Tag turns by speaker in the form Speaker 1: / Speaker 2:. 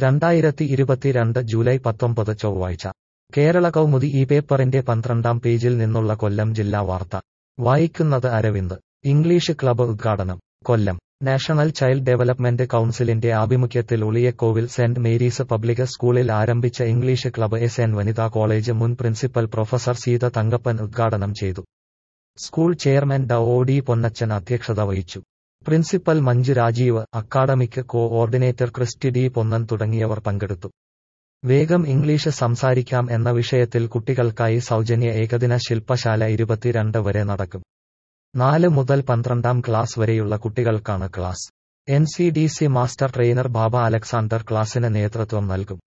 Speaker 1: രണ്ടായിരത്തി ഇരുപത്തിരണ്ട് ജൂലൈ പത്തൊമ്പത് ചൊവ്വാഴ്ച കേരള കൗമുദി ഈ പേപ്പറിന്റെ പന്ത്രണ്ടാം പേജിൽ നിന്നുള്ള കൊല്ലം ജില്ലാ വാർത്ത വായിക്കുന്നത് അരവിന്ദ് ഇംഗ്ലീഷ് ക്ലബ്ബ് ഉദ്ഘാടനം കൊല്ലം നാഷണൽ ചൈൽഡ് ഡെവലപ്മെന്റ് കൗൺസിലിന്റെ ആഭിമുഖ്യത്തിൽ ഉളിയക്കോവിൽ സെന്റ് മേരീസ് പബ്ലിക് സ്കൂളിൽ ആരംഭിച്ച ഇംഗ്ലീഷ് ക്ലബ്ബ് എസ് എൻ വനിതാ കോളേജ് മുൻ പ്രിൻസിപ്പൽ പ്രൊഫസർ സീത തങ്കപ്പൻ ഉദ്ഘാടനം ചെയ്തു സ്കൂൾ ചെയർമാൻ ഡ ഒ ഡി പൊന്നച്ചൻ അധ്യക്ഷത വഹിച്ചു principal Manju Rajeev academic coordinator Christy D Ponnan തുടങ്ങിയവർ പങ്കെടുത്തു വേഗം ഇംഗ്ലീഷ് സംസാരിക്കാം എന്ന വിഷയത്തിൽ കുട്ടികൾക്കായി സൗജന്യ ഏകദിന ശില്പശാല ഇരുപത്തിരണ്ട് വരെ നടക്കും നാല് മുതൽ പന്ത്രണ്ടാം ക്ലാസ് വരെയുള്ള കുട്ടികൾക്കാണ് class N C D C master trainer Baba Alexander ക്ലാസിന് നേതൃത്വം നൽകും